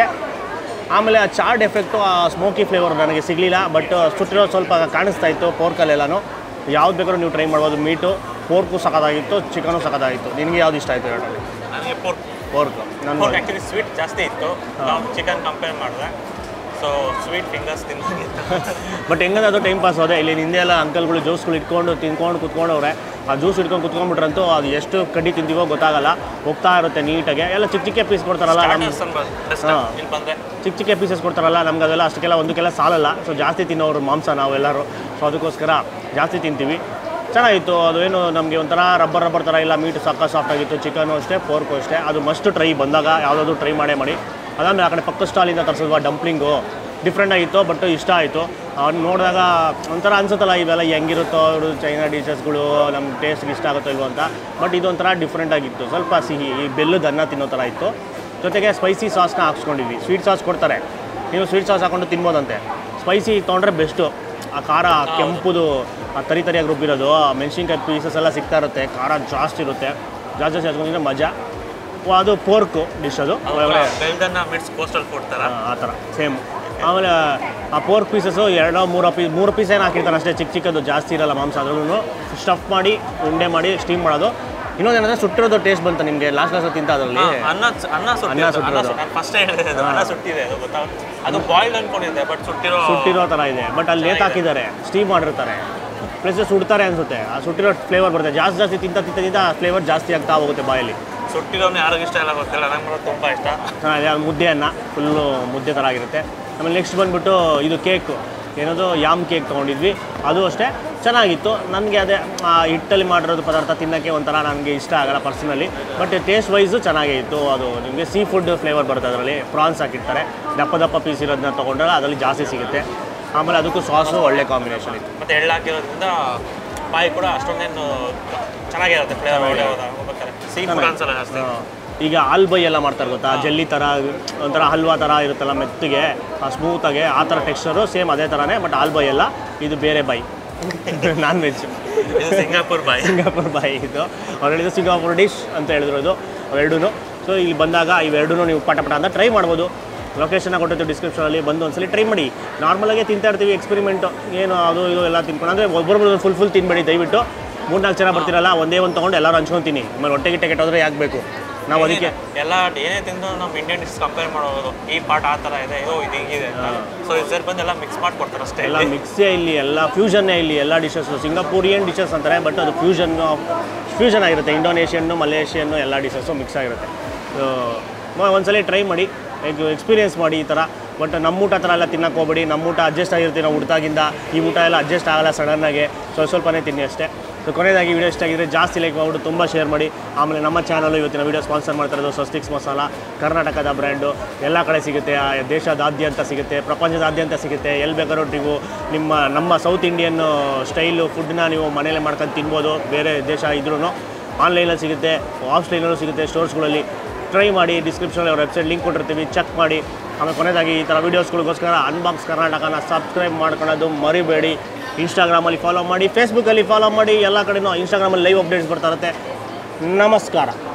ಆಮೇಲೆ ಆ ಚಾರ್ಡ್ ಎಫೆಕ್ಟು ಆ ಸ್ಮೋಕಿ ಫ್ಲೇವರ್ ನನಗೆ ಸಿಗಲಿಲ್ಲ ಬಟ್ ಸುಟ್ಟಿರೋ ಸ್ವಲ್ಪ ಕಾಣಿಸ್ತಾ ಇತ್ತು ಪೋರ್ಕಲ್ಲೆಲ್ಲನೂ ಯಾವ್ದು ಬೇಕಾದ್ರೂ ನೀವು ಟ್ರೈ ಮಾಡ್ಬೋದು ಮೀಟು ಪೋರ್ಕು ಸಖತ್ತಾಗಿತ್ತು ಚಿಕನು ಸಖತ್ತಾಗಿತ್ತು ನಿನಗೆ ಯಾವ್ದು ಇಷ್ಟ ಆಯಿತು ಹೇಳಿ ನನಗೆ ಪೋರ್ಕ್ ಪೋರ್ಕು ನಾನು ಪೋರ್ಕ್ ಆ್ಯಕ್ಚುಲಿ ಸ್ವೀಟ್ ಜಾಸ್ತಿ ಇತ್ತು ನಾವು ಚಿಕನ್ ಕಂಪೇರ್ ಮಾಡಿದ್ರೆ ಸೊ ಸ್ವೀಟ್ ಫಿಂಗರ್ಸ್ ತಿನ್ನೋಂಗಿತ್ತು ಬಟ್ ಹೆಂಗಂದ್ರೆ ಅದು ಟೈಮ್ ಪಾಸ್ ಹೋದೆ ಇಲ್ಲಿ ಹಿಂದೆ ಎಲ್ಲ ಅಂಕಲ್ಗಳು ಜ್ಯೂಸ್ಗಳು ಇಟ್ಕೊಂಡು ತಿನ್ಕೊಂಡು ಕುತ್ಕೊಂಡವ್ರೆ ಆ ಜ್ಯೂಸ್ ಇಟ್ಕೊಂಡು ಕುತ್ಕೊಂಡ್ಬಿಟ್ರಂತೂ ಅದು ಎಷ್ಟು ಕಡ್ಡಿ ತಿಂತೀವೋ ಗೊತ್ತಾಗಲ್ಲ ಹೋಗ್ತಾ ಇರುತ್ತೆ ನೀಟಾಗಿ ಎಲ್ಲ ಚಿಕ್ಕ ಚಿಕ್ಕ ಪೀಸ್ ಕೊಡ್ತಾರಲ್ಲ ನಮ್ಮ ಸ್ಟಾರ್ಟರ್ಸ್ ಅನ್ಬೋದು ಬೆಸ್ಟ್ ಹಾ. ಇಲ್ಲಿ ಬಂದರೆ ಚಿಕ್ಕ ಚಿಕ್ಕ ಪೀಸಸ್ ಕೊಡ್ತಾರಲ್ಲ ನಮ್ಗೆ ಅದೆಲ್ಲ ಅಷ್ಟಕ್ಕೆಲ್ಲ ಒಂದಕ್ಕೆಲ್ಲ ಸಾಲಲ್ಲ ಸೊ ಜಾಸ್ತಿ ತಿನ್ನೋರು ಮಾಂಸ ನಾವೆಲ್ಲರೂ ಸೊ ಅದಕ್ಕೋಸ್ಕರ ಜಾಸ್ತಿ ತಿಂತೀವಿ ಚೆನ್ನಾಗಿತ್ತು ಅದು ಏನು ನಮಗೆ ಒಂಥರ ರಬ್ಬರ್ ರಬ್ಬರ್ ಥರ ಇಲ್ಲ ಮೀಟ್ ಸಕ್ಕ ಸಾಫ್ಟ್ ಆಗಿತ್ತು ಚಿಕನು ಅಷ್ಟೇ ಪೋರ್ಕು ಅಷ್ಟೇ ಅದು ಮಸ್ಟ್ ಟ್ರೈ ಬಂದಾಗ ಯಾವುದಾದ್ರು ಟ್ರೈ ಮಾಡೇ ಮಾಡಿ ಅದಾದ್ಮೇಲೆ ಆ ಕಡೆ ಪಕ್ಕ ಸ್ಟಾಲಿಂದ ತರಿಸಿದ್ವ ಡಂಪ್ಲಿಂಗು ಡಿಫ್ರೆಂಟ್ ಆಗಿತ್ತು ಬಟ್ ಇಷ್ಟ ಆಯಿತು ಅವ್ನು ನೋಡಿದಾಗ ಒಂಥರ ಅನ್ಸುತ್ತಲ್ಲ ಇವೆಲ್ಲ ಹೆಂಗಿರುತ್ತೋ ಅವರು ಚೈನಾ ಡಿಶಸ್ಗಳು ನಮ್ಮ ಟೇಸ್ಟ್ಗೆ ಇಷ್ಟ ಆಗುತ್ತೋ ಇಲ್ವೋ ಅಂತ ಬಟ್ ಇದೊಂಥರ ಡಿಫ್ರೆಂಟ್ ಆಗಿತ್ತು ಸ್ವಲ್ಪ ಸಿಹಿ ಈ ಬೆಲ್ಲದ ಅನ್ನ ತಿನ್ನೋ ಥರ ಇತ್ತು ಜೊತೆಗೆ ಸ್ಪೈಸಿ ಸಾಸ್ನ ಹಾಕ್ಸ್ಕೊಂಡಿದ್ವಿ ಸ್ವೀಟ್ ಸಾಸ್ ಕೊಡ್ತಾರೆ ನೀವು ಸ್ವೀಟ್ ಸಾಸ್ ಹಾಕೊಂಡು ತಿನ್ಬೋದಂತೆ ಸ್ಪೈಸಿ ತೊಗೊಂಡ್ರೆ ಬೆಸ್ಟು ಆ ಖಾರ ಕೆಂಪುದು ಆ ತರಿ ತರಿಯಾಗಿ ರುಬ್ಬಿರೋದು ಆ ಮೆಣಸಿನ್ಕಾಯಿ ಪೀಸಸ್ ಎಲ್ಲ ಸಿಗ್ತಾ ಇರುತ್ತೆ ಖಾರ ಜಾಸ್ತಿ ಇರುತ್ತೆ ಜಾಸ್ತಿ ಜಾಸ್ತಿ ಹಚ್ಕೊಂಡಿದ್ರೆ ಮಜಾ ಓ, ಅದು ಪೋರ್ಕು ಡಿಶ್ ಅದು ಒಳಗಡೆ ಬೆಲ್ದನ್ನ ಮಿಡ್ಸ್ ಕೋಸ್ಟಲ್ ಕೊಡ್ತಾರ ಆ, ಆ ಥರ ಸೇಮ್ ಆಮೇಲೆ ಆ ಪೋರ್ಕ್ ಪೀಸಸ್ಸು ಎರಡೋ ಮೂರು ಪೀಸ್ ಮೂರು ಪೀಸ್ ಏನು ಹಾಕಿರ್ತಾರೆ ಅಷ್ಟೇ ಚಿಕ್ಕ ಚಿಕ್ಕದು ಜಾಸ್ತಿ ಇರಲ್ಲ ಮಾಂಸ ಅದ್ರೂ ಸ್ಟಫ್ ಮಾಡಿ ಉಂಡೆ ಮಾಡಿ ಸ್ಟೀಮ್ ಮಾಡೋದು ಇನ್ನೊಂದೇನಂದ್ರೆ ಸುಟ್ಟಿರೋದು ಟೇಸ್ಟ್ ಬಂತು ನಿಮಗೆ ಲಾಸ್ಟ್ ಲಾಸ್ಟ್ ತಿಂತ ಅದರಲ್ಲಿ ಅನ್ನ ಅನ್ನ ಸುಟ್ಟಿರೋದು ಅನ್ನ ಸುಟ್ಟಿರೋದು. ನಾನು ಫಸ್ಟ್ ಹೇಳಿದೆ ಅದು, ಅನ್ನ ಸುಟ್ಟಿದೆ ಅದು ಗೊತ್ತಾ ಅದು ಬಾಯ್ಲ್ಡ್ ಅನ್ಕೊಂಡಿದ್ದೆ ಬಟ್ ಸುಟ್ಟಿರೋ ಸುಟ್ಟಿರೋ ಥರ ಇದೆ ಬಟ್ ಅಲ್ಲಿ ನೇತು ಹಾಕಿದ್ದಾರೆ ಸ್ಟೀಮ್ ಮಾಡಿರ್ತಾರೆ ಪ್ಲಸ್ ಸುಡ್ತಾರೆ ಅನ್ಸುತ್ತೆ ಆ ಸುಟ್ಟಿರೋ ಫ್ಲೇವರ್ ಬರುತ್ತೆ ಜಾಸ್ತಿ ಜಾಸ್ತಿ ತಿಂತ ತಿಂತ ತಿಂತ ಆ ಫ್ಲೇವರ್ ಜಾಸ್ತಿ ಆಗ್ತಾ ಹೋಗುತ್ತೆ ಬಾಯಲ್ಲಿ ಸುಟ್ಟಿರೋನು ಯಾರಿಗೂ ಇಷ್ಟ ಇಲ್ಲ ಗೊತ್ತಿಲ್ಲ ನಂಗೆ ಬರೋದು ತುಂಬ ಇಷ್ಟ ಚೆನ್ನಾಗಿದೆ ಅದು ಮುದ್ದೆ ಅನ್ನ ಫುಲ್ಲು ಮುದ್ದೆ ಥರ ಆಗಿರುತ್ತೆ ಆಮೇಲೆ ನೆಕ್ಸ್ಟ್ ಬಂದುಬಿಟ್ಟು ಇದು ಕೇಕು ಏನದು ಯಾಮ್ ಕೇಕ್ ತೊಗೊಂಡಿದ್ವಿ ಅದು ಅಷ್ಟೇ ಚೆನ್ನಾಗಿತ್ತು ನನಗೆ ಅದೇ ಆ ಹಿಟ್ಟಲ್ಲಿ ಮಾಡಿರೋದು ಪದಾರ್ಥ ತಿನ್ನೋಕ್ಕೆ ಒಂಥರ ನನಗೆ ಇಷ್ಟ ಆಗಲ್ಲ ಪರ್ಸನಲಿ ಬಟ್ ಟೇಸ್ಟ್ ವೈಸು ಚೆನ್ನಾಗೇ ಇತ್ತು ಅದು ನಿಮಗೆ ಸೀ ಫುಡ್ ಫ್ಲೇವರ್ ಬರುತ್ತೆ ಅದರಲ್ಲಿ ಪ್ರಾನ್ಸ್ ಹಾಕಿರ್ತಾರೆ ದಪ್ಪ ದಪ್ಪ ಪೀಸ್ ಇರೋದನ್ನ ತೊಗೊಂಡ್ರೆ ಅದರಲ್ಲಿ ಜಾಸ್ತಿ ಸಿಗುತ್ತೆ ಆಮೇಲೆ ಅದಕ್ಕೂ ಸಾಸು ಒಳ್ಳೆ ಕಾಂಬಿನೇಷನ್ ಇತ್ತು ಮತ್ತೆ ಎಳ್ಳು ಹಾಕಿರೋದ್ರಿಂದ ಬಾಯಿ ಕೂಡ ಅಷ್ಟೊಂದೇನು ಚೆನ್ನಾಗಿರುತ್ತೆ ಫ್ಲೇವರ್ ಒಳ್ಳೆ ಹೋಗ್ಬೇಕಾರೆ ಸೀ ಫುಡ್ ಅನ್ಸಲ್ಲ ಜಾಸ್ತಿ ಆ, ಈಗ ಆಲ್ಬೈ ಎಲ್ಲ ಮಾಡ್ತಾರೆ ಗೊತ್ತಾ ಜಲ್ಲಿ ಥರ ಒಂಥರ ಹಲ್ವಾ ಥರ ಇರುತ್ತಲ್ಲ ಮೆತ್ತಗೆ ಸ್ಮೂತಾಗೆ ಆ ಥರ ಟೆಕ್ಸ್ಚರು ಸೇಮ್ ಅದೇ ಥರನೇ ಬಟ್ ಆಲ್ಬೈ ಎಲ್ಲ ಇದು ಬೇರೆ ಬೈ ನಾನ್ ವೆಜ್ ಇದು ಸಿಂಗಾಪುರ್ ಬಾಯಿ ಸಿಂಗಾಪುರ್ ಬಾಯಿ ಇದು ಅವ್ರು ಹೇಳಿದ್ದು ಸಿಂಗಾಪುರ್ ಡಿಶ್ ಅಂತ ಹೇಳಿದ್ರು ಇದು ಅವೆರಡೂ ಸೊ ಇಲ್ಲಿ ಬಂದಾಗ ಇವೆರಡೂ ನೀವು ಪಟ ಪಟ ಅಂತ ಟ್ರೈ ಮಾಡ್ಬೋದು ಲೊಕೇಶನ್ನ ಕೊಟ್ಟಿದ್ದು ಡಿಸ್ಕ್ರಿಪ್ಷನಲ್ಲಿ ಬಂದು ಒಂದ್ಸಲಿ ಟ್ರೈ ಮಾಡಿ ನಾರ್ಮಲಾಗೆ ತಿಂತಾ ಇರ್ತೀವಿ ಎಕ್ಸ್ಪೆರಿಮೆಂಟು ಏನು ಅದು ಇದು ಎಲ್ಲ ತಿನ್ಕೊಂಡು ಅಂದರೆ ಒಬ್ಬೊಬ್ರು ಫುಲ್ ಫುಲ್ ತಿನ್ಬೇಡಿ ದಯವಿಟ್ಟು ಮೂರ್ನಾಲ್ಕು ಜನ ಬರ್ತಿರಲ್ಲ ಒಂದೇ ಒಂದು ತೊಗೊಂಡು ಎಲ್ಲರೂ ಹಂಚ್ಕೊತೀನಿ ಆಮೇಲೆ ಹೊಟ್ಟೆ ಗಿಟ್ಟೆ ಕೆಟ್ಟೋದ್ರೆ ಯಾಕೆ ಬೇಕು ನಾವು ಅದಕ್ಕೆ ಎಲ್ಲ ಏನೇ ತಿಂದು ನಮ್ಮ ಇಂಡಿಯನ್ ಡಿಶ್ ಕಂಪೇರ್ ಮಾಡೋದು ಈ ಪಾರ್ಟ್ ಆ ಥರ ಇದೆ ಓ ಇದು ಹಿಂಗಿದೆ ಅಂತ ಸೊ ಇದ್ರ ಬಂದು ಎಲ್ಲ ಮಿಕ್ಸ್ ಮಾಡ್ಕೊಡ್ತಾರೆ ಅಷ್ಟೇ ಎಲ್ಲ ಮಿಕ್ಸೇ ಇಲ್ಲಿ ಎಲ್ಲ ಫ್ಯೂಷನ್ನೇ ಇಲ್ಲಿ ಎಲ್ಲ ಡಿಶಸ್ ಸಿಂಗಾಪೂರಿಯನ್ ಡಿಶಸ್ ಅಂತಾರೆ ಬಟ್ ಅದು ಫ್ಯೂಷನ್ ಫ್ಯೂಷನ್ ಆಗಿರುತ್ತೆ ಇಂಡೋನೇಷಿಯನ್ನು ಮಲೇಷಿಯನ್ನು ಎಲ್ಲ ಡಿಶಸ್ಸು ಮಿಕ್ಸ್ ಆಗಿರುತ್ತೆ ಸೊ ಒಂದ್ಸಲಿ ಟ್ರೈ ಮಾಡಿ ಎಕ್ಸ್ಪೀರಿಯೆನ್ಸ್ ಮಾಡಿ ಈ ಥರ ಬಟ್ ನಮ್ಮ ಊಟ ಥರ ಎಲ್ಲ ತಿನ್ನಕ್ಕೆ ಹೋಗ್ಬೇಡಿ ನಮ್ಮ ಊಟ ಅಡ್ಜಸ್ಟ್ ಆಗಿರ್ತೀವಿ ನಾವು ಹುಡ್ತಾಗಿಂದ ಈ ಊಟ ಎಲ್ಲ ಅಡ್ಜಸ್ಟ್ ಆಗಲ್ಲ ಸಡನ್ನಾಗಿ ಸ್ವಲ್ಪ ಸ್ವಲ್ಪನೇ ತಿನ್ನಿ ಅಷ್ಟೇ ಸೊ ಕೊನೆಯದಾಗಿ ವಿಡಿಯೋ ಇಷ್ಟ ಆಗಿದ್ರೆ ಜಾಸ್ತಿ ಲೈಕ್ ಮಾಡ್ಬಿಟ್ಟು ತುಂಬ ಶೇರ್ ಮಾಡಿ ಆಮೇಲೆ ನಮ್ಮ ಚಾನಲು ಇವತ್ತಿನ ವಿಡಿಯೋ ಸ್ಪಾನ್ಸರ್ ಮಾಡ್ತಾ ಇರೋದು ಸ್ವಸ್ತಿಕ್ಸ್ ಮಸಾಲ ಕರ್ನಾಟಕದ ಬ್ರ್ಯಾಂಡು ಎಲ್ಲ ಕಡೆ ಸಿಗುತ್ತೆ ಆ ದೇಶದಾದ್ಯಂತ ಸಿಗುತ್ತೆ ಪ್ರಪಂಚದಾದ್ಯಂತ ಸಿಗುತ್ತೆ ಎಲ್ಲಿ ಬೇಕಾದ್ರೂ ನೀವು ನಿಮ್ಮ ನಮ್ಮ ಸೌತ್ ಇಂಡಿಯನ್ ಸ್ಟೈಲು ಫುಡ್ನ ನೀವು ಮನೇಲೆ ಮಾಡ್ಕೊಂಡು ತಿನ್ಬೋದು ಬೇರೆ ದೇಶ ಇದ್ರೂ ಆನ್ಲೈನಲ್ಲಿ ಸಿಗುತ್ತೆ ಆಫ್ಲೈನಲ್ಲೂ ಸಿಗುತ್ತೆ ಸ್ಟೋರ್ಸ್ಗಳಲ್ಲಿ ಟ್ರೈ ಮಾಡಿ ಡಿಸ್ಕ್ರಿಪ್ಷನಲ್ಲಿ ಅವ್ರ ವೆಬ್ಸೈಟ್ ಲಿಂಕ್ ಕೊಟ್ಟಿರ್ತೀವಿ ಚೆಕ್ ಮಾಡಿ ಆಮೇಲೆ ಕೊನೆಯದಾಗಿ ಈ ಥರ ವೀಡಿಯೋಸ್ಗಳಿಗೋಸ್ಕರ ಅನ್ಬಾಕ್ಸ್ ಕರ್ನಾಟಕನ ಸಬ್ಸ್ಕ್ರೈಬ್ ಮಾಡ್ಕೊಳ್ಳೋದು ಮರಿಬೇಡಿ ಇನ್ಸ್ಟಾಗ್ರಾಮಲ್ಲಿ ಫಾಲೋ ಮಾಡಿ ಫೇಸ್ಬುಕ್ಕಲ್ಲಿ ಫಾಲೋ ಮಾಡಿ ಎಲ್ಲ ಕಡೆನೂ ಇನ್ಸ್ಟಾಗ್ರಾಮಲ್ಲಿ ಲೈವ್ ಅಪ್ಡೇಟ್ಸ್ ಬರ್ತಾ ಇರುತ್ತೆ ನಮಸ್ಕಾರ